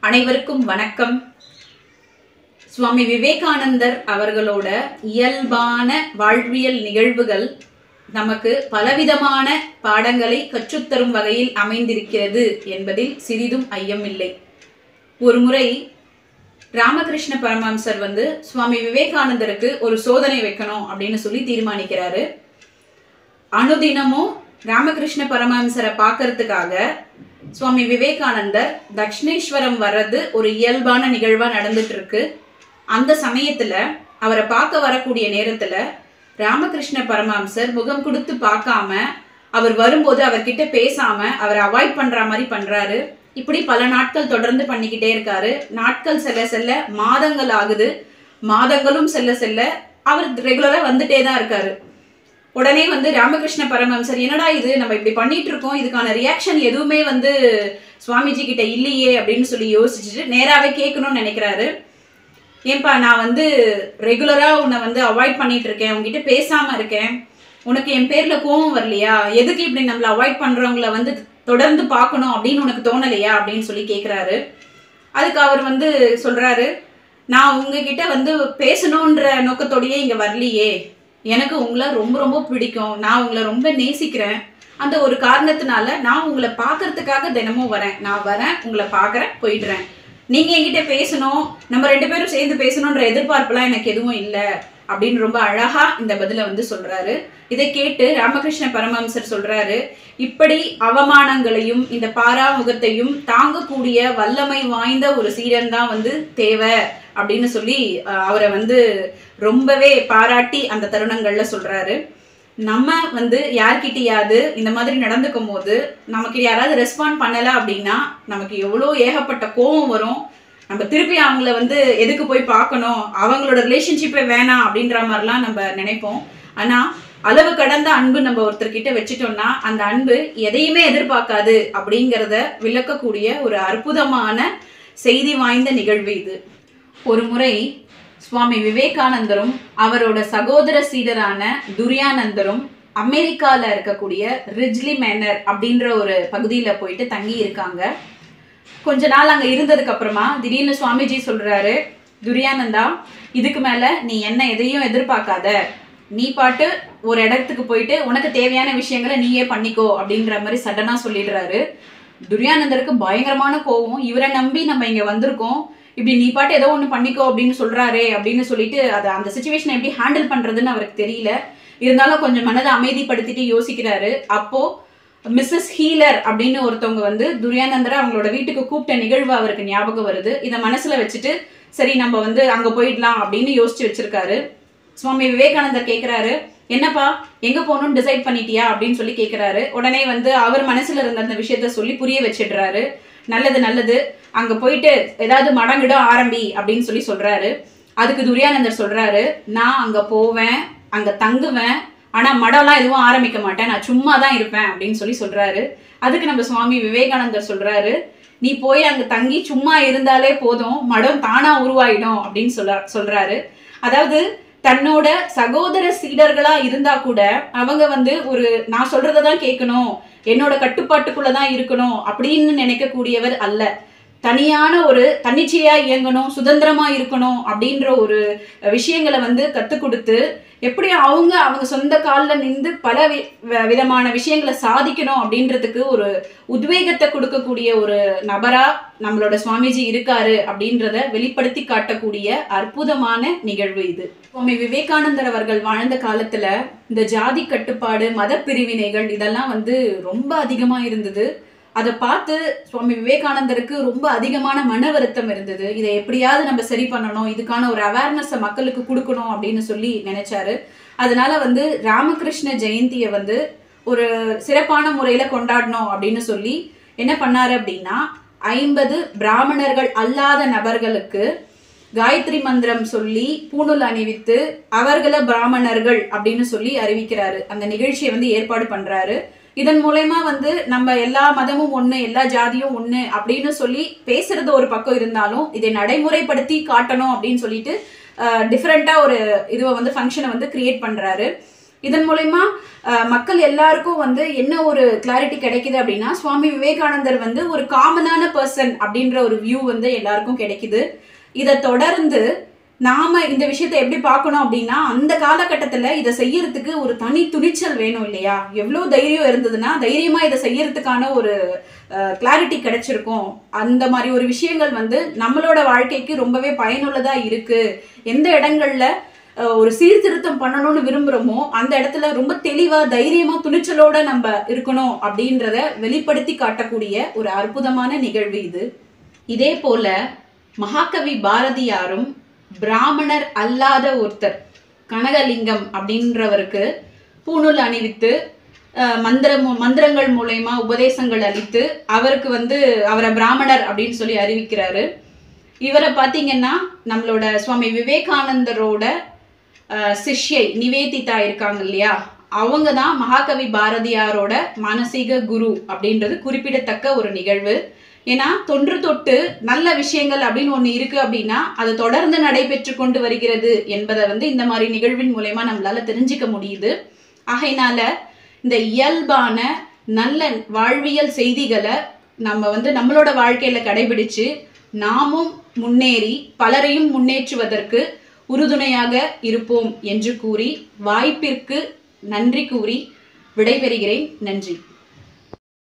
அனைவருக்கும் வணக்கம் சுவாமி விவேகானந்தர் அவர்களோட இயல்பான வாழ்வியல் நிகழ்வுகள் நமக்கு பலவிதமான பாடங்களை கற்றுத்தரும் வகையில் அமைந்திருக்கிறது என்பதில் சிறிதும் ஐயமில்லை ஒரு முறை ராமகிருஷ்ண பரமஹம்சர் வந்து சுவாமி விவேகானந்தருக்கு ஒரு சோதனை வைக்கணும் அப்படின்னு சொல்லி தீர்மானிக்கிறாரு அனுதினமும் ராமகிருஷ்ண பரமஹம்சரை பார்க்கறதுக்காக சுவாமி விவேகானந்தர் தக்ஷணேஸ்வரம் வர்றது ஒரு இயல்பான நிகழ்வா நடந்துட்டு இருக்கு அந்த சமயத்துல அவரை பார்க்க வரக்கூடிய நேரத்துல ராமகிருஷ்ண பரமஹம்சர் முகம் கொடுத்து பார்க்காம அவர் வரும்போது அவர்கிட்ட பேசாம அவரை அவாய்ட் பண்ற மாதிரி பண்றாரு இப்படி பல நாட்கள் தொடர்ந்து பண்ணிக்கிட்டே இருக்காரு நாட்கள் செல்ல செல்ல மாதங்கள் ஆகுது மாதங்களும் செல்ல செல்ல அவர் ரெகுலரா வந்துட்டே தான் இருக்காரு உடனே வந்து ராமகிருஷ்ண பரமஹம்சர் என்னடா இது நம்ம இப்படி பண்ணிட்டு இருக்கோம் இதுக்கான ரியாக்ஷன் எதுவுமே வந்து சுவாமிஜி கிட்ட இல்லையே அப்படின்னு சொல்லி யோசிச்சுட்டு நேராவே கேட்கணும்னு நினைக்கிறாரு ஏன்பா நான் வந்து ரெகுலரா உன்னை வந்து அவாய்ட் பண்ணிட்டு இருக்கேன் உன்கிட்ட பேசாம இருக்கேன் உனக்கு என் பேர்ல கோவம் வரலையா எதுக்கு இப்படி நம்மள அவாய்ட் பண்றவங்கள வந்து தொடர்ந்து பார்க்கணும் அப்படின்னு உனக்கு தோணலையா அப்படின்னு சொல்லி கேக்குறாரு அதுக்கு அவர் வந்து சொல்றாரு நான் உங்ககிட்ட வந்து பேசணுன்ற நோக்கத்தோடயே இங்க வரலையே எனக்கு உங்களை ரொம்ப ரொம்ப பிடிக்கும் நான் உங்களை ரொம்ப நேசிக்கிறேன் அந்த ஒரு காரணத்தினால நான் உங்களை பார்க்கறதுக்காக தினமும் வரேன் நான் வரேன் உங்களை பார்க்கறேன் போயிடுறேன் நீங்க என்கிட்ட பேசணும் நம்ம ரெண்டு பேரும் சேர்ந்து பேசணுன்ற எதிர்பார்ப்புலாம் எனக்கு எதுவும் இல்லை அப்படின்னு ரொம்ப அழகா இந்த பதில வந்து சொல்றாரு இதை கேட்டு ராமகிருஷ்ண பரமஹம்சர் சொல்றாரு இப்படி அவமானங்களையும் இந்த பாராமுகத்தையும் தாங்கக்கூடிய வல்லமை வாய்ந்த ஒரு சீடன் தான் வந்து தேவை அப்படின்னு சொல்லி அஹ், அவரை வந்து ரொம்பவே பாராட்டி அந்த தருணங்கள்ல சொல்றாரு நம்ம வந்து யார்கிட்டயாவது இந்த மாதிரி நடந்துக்கும் போது நமக்கு யாராவது ரெஸ்பாண்ட் பண்ணல அப்படின்னா நமக்கு எவ்வளோ ஏகப்பட்ட கோபம் வரும் நம்ம திருப்பி அவங்கள வந்து எதுக்கு போய் பார்க்கணும் அவங்களோட ரிலேஷன்ஷிப்பே வேணாம் அப்படின்ற மாதிரிலாம் நம்ம நினைப்போம் ஆனா அளவு கடந்த அன்பு நம்ம ஒருத்தர்கிட்ட வச்சுட்டோம்னா அந்த அன்பு எதையுமே எதிர்பார்க்காது அப்படிங்கிறத விளக்கக்கூடிய ஒரு அற்புதமான செய்தி வாய்ந்த நிகழ்வு இது ஒரு முறை சுவாமி விவேகானந்தரும் அவரோட சகோதர சீடரான துரியானந்தரும் அமெரிக்கால இருக்கக்கூடிய ரிஜ்லி மேனர் அப்படின்ற ஒரு பகுதியில போயிட்டு தங்கி இருக்காங்க கொஞ்ச நாள் அங்க இருந்ததுக்கு அப்புறமா திடீர்னு சுவாமிஜி சொல்றாரு துரியானந்தா இதுக்கு மேல நீ என்ன எதையும் எதிர்பார்க்காத நீ பாட்டு ஒரு இடத்துக்கு போயிட்டு உனக்கு தேவையான விஷயங்களை நீயே பண்ணிக்கோ அப்படின்ற மாதிரி சடனா சொல்லிடுறாரு துரியானந்தருக்கு பயங்கரமான கோவம் இவரை நம்பி நம்ம இங்க வந்திருக்கோம் இப்படி நீ பாட்டு ஏதோ ஒன்று பண்ணிக்கோ அப்படின்னு சொல்றாரே அப்படின்னு சொல்லிட்டு அதை அந்த சுச்சுவேஷனை எப்படி ஹேண்டில் பண்றதுன்னு அவருக்கு தெரியல இருந்தாலும் கொஞ்சம் மனதை அமைதிப்படுத்திட்டு யோசிக்கிறாரு அப்போ மிஸ்ஸஸ் ஹீலர் அப்படின்னு ஒருத்தவங்க வந்து துரியானந்தரை அவங்களோட வீட்டுக்கு கூப்பிட்ட நிகழ்வு அவருக்கு ஞாபகம் வருது இதை மனசுல வச்சுட்டு சரி நம்ம வந்து அங்க போயிடலாம் அப்படின்னு யோசிச்சு வச்சிருக்காரு சுவாமி விவேகானந்தர் கேக்குறாரு என்னப்பா எங்க போகணும்னு டிசைட் பண்ணிட்டியா அப்படின்னு சொல்லி கேக்குறாரு உடனே வந்து அவர் மனசுல இருந்த அந்த விஷயத்த சொல்லி புரிய வச்சிடுறாரு நல்லது நல்லது அங்க போயிட்டு ஏதாவது மடங்கிடம் ஆரம்பி அப்படின்னு சொல்லி சொல்றாரு அதுக்கு துரியானந்தர் சொல்றாரு நான் அங்க போவேன் அங்க தங்குவேன் ஆனா மடம்லாம் எதுவும் ஆரம்பிக்க மாட்டேன் நான் சும்மா தான் இருப்பேன் அப்படின்னு சொல்லி சொல்றாரு அதுக்கு நம்ம சுவாமி விவேகானந்தர் சொல்றாரு நீ போய் அங்க தங்கி சும்மா இருந்தாலே போதும் மடம் தானா உருவாயிடும் அப்படின்னு சொல்ல சொல்றாரு அதாவது தன்னோட சகோதர சீடர்களா இருந்தா கூட அவங்க வந்து ஒரு நான் சொல்றதை தான் கேட்கணும் என்னோட கட்டுப்பாட்டுக்குள்ள தான் இருக்கணும் அப்படின்னு நினைக்கக்கூடியவர் அல்ல தனியான ஒரு தன்னிச்சையா இயங்கணும் சுதந்திரமா இருக்கணும் அப்படின்ற ஒரு விஷயங்களை வந்து கத்துக் கொடுத்து எப்படி அவங்க அவங்க சொந்த காலில் நின்று பல வி- வ- விதமான விஷயங்களை சாதிக்கணும் அப்படின்றதுக்கு ஒரு உத்வேகத்தை கொடுக்கக்கூடிய ஒரு நபரா நம்மளோட சுவாமிஜி இருக்காரு அப்படின்றத வெளிப்படுத்தி காட்டக்கூடிய அற்புதமான நிகழ்வு இது சுவாமி விவேகானந்தர் அவர்கள் வாழ்ந்த காலத்துல இந்த ஜாதி கட்டுப்பாடு மத பிரிவினைகள் இதெல்லாம் வந்து ரொம்ப அதிகமா இருந்தது அதை பார்த்து சுவாமி விவேகானந்தருக்கு ரொம்ப அதிகமான மன வருத்தம் இருந்தது இதை எப்படியாவது நம்ம சரி பண்ணணும் இதுக்கான ஒரு அவேர்னஸை மக்களுக்கு கொடுக்கணும் அப்படின்னு சொல்லி நினைச்சாரு அதனால வந்து ராமகிருஷ்ண ஜெயந்தியை வந்து ஒரு சிறப்பான முறையில கொண்டாடணும் அப்படின்னு சொல்லி என்ன பண்ணாரு அப்படின்னா ஐம்பது பிராமணர்கள் அல்லாத நபர்களுக்கு காயத்ரி மந்திரம் சொல்லி பூணூல் அணிவித்து அவர்களை பிராமணர்கள் அப்படின்னு சொல்லி அறிவிக்கிறாரு அந்த நிகழ்ச்சியை வந்து ஏற்பாடு பண்றாரு இதன் மூலயமா வந்து நம்ம எல்லா மதமும் ஒண்ணு எல்லா ஜாதியும் ஒண்ணு அப்படின்னு சொல்லி பேசுறது ஒரு பக்கம் இருந்தாலும் இதை நடைமுறைப்படுத்தி காட்டணும் அப்படின்னு சொல்லிட்டு டிஃப்ரெண்டா ஒரு இதுவை வந்து ஃபங்க்ஷனை வந்து கிரியேட் பண்றாரு இதன் மூலயமா அஹ், மக்கள் எல்லாருக்கும் வந்து என்ன ஒரு கிளாரிட்டி கிடைக்குது அப்படின்னா சுவாமி விவேகானந்தர் வந்து ஒரு காமனான பர்சன் அப்படின்ற ஒரு வியூ வந்து எல்லாருக்கும் கிடைக்குது இதை தொடர்ந்து நாம இந்த விஷயத்தை எப்படி பார்க்கணும் அப்படின்னா அந்த காலகட்டத்தில் இதை செய்யறதுக்கு ஒரு தனி துணிச்சல் வேணும் இல்லையா எவ்வளோ தைரியம் இருந்ததுன்னா தைரியமா இதை செய்யறதுக்கான ஒரு கிளாரிட்டி கிடைச்சிருக்கும் அந்த மாதிரி ஒரு விஷயங்கள் வந்து நம்மளோட வாழ்க்கைக்கு ரொம்பவே பயனுள்ளதா இருக்கு எந்த இடங்கள்ல அஹ், ஒரு சீர்திருத்தம் பண்ணணும்னு விரும்புகிறோமோ அந்த இடத்துல ரொம்ப தெளிவா தைரியமா துணிச்சலோட நம்ம இருக்கணும் அப்படின்றத வெளிப்படுத்தி காட்டக்கூடிய ஒரு அற்புதமான நிகழ்வு இது இதே போல மகாகவி பாரதியாரும் பிராமணர் அல்லாத ஒருத்தர் கனகலிங்கம் அப்படின்றவருக்கு பூணூல் அணிவித்து அஹ், மந்திரம் மந்திரங்கள் மூலயமா உபதேசங்கள் அளித்து அவருக்கு வந்து அவரை பிராமணர் அப்படின்னு சொல்லி அறிவிக்கிறாரு இவரை பார்த்தீங்கன்னா நம்மளோட சுவாமி விவேகானந்தரோட அஹ், சிஷ்யை நிவேதிதா இருக்காங்க இல்லையா அவங்க தான் மகாகவி பாரதியாரோட மானசீக குரு அப்படின்றது குறிப்பிடத்தக்க ஒரு நிகழ்வு ஏன்னா தொன்று தொட்டு நல்ல விஷயங்கள் அப்படின்னு ஒன்று இருக்கு அப்படின்னா அது தொடர்ந்து நடைபெற்று கொண்டு வருகிறது என்பதை வந்து இந்த மாதிரி நிகழ்வின் மூலயமா நம்மளால தெரிஞ்சுக்க முடியுது ஆகையினால இந்த இயல்பான நல்ல வாழ்வியல் செய்திகளை நம்ம வந்து நம்மளோட வாழ்க்கையில கடைபிடிச்சு நாமும் முன்னேறி பலரையும் முன்னேற்றுவதற்கு உறுதுணையாக இருப்போம் என்று கூறி வாய்ப்பிற்கு நன்றி கூறி விடைபெறுகிறேன் நன்றி